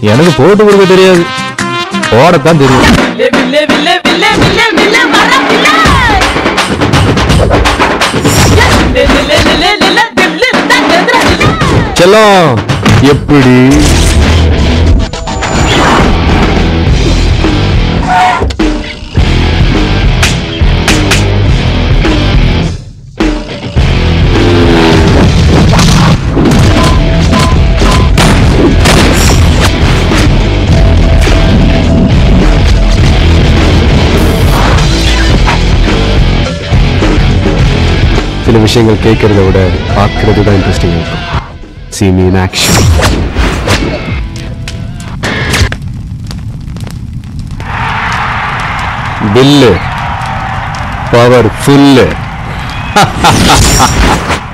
எனக்கு போட்டு கொடுக்க தெரியாது ஓடத்தான் தெரியும் செல்லம் எப்படி சில விஷயங்கள் கேட்கறத விட பார்க்கறது தான் இன்ட்ரெஸ்டிங் இருக்கும் see me in action பில்லு பவர் ஃபுல்லு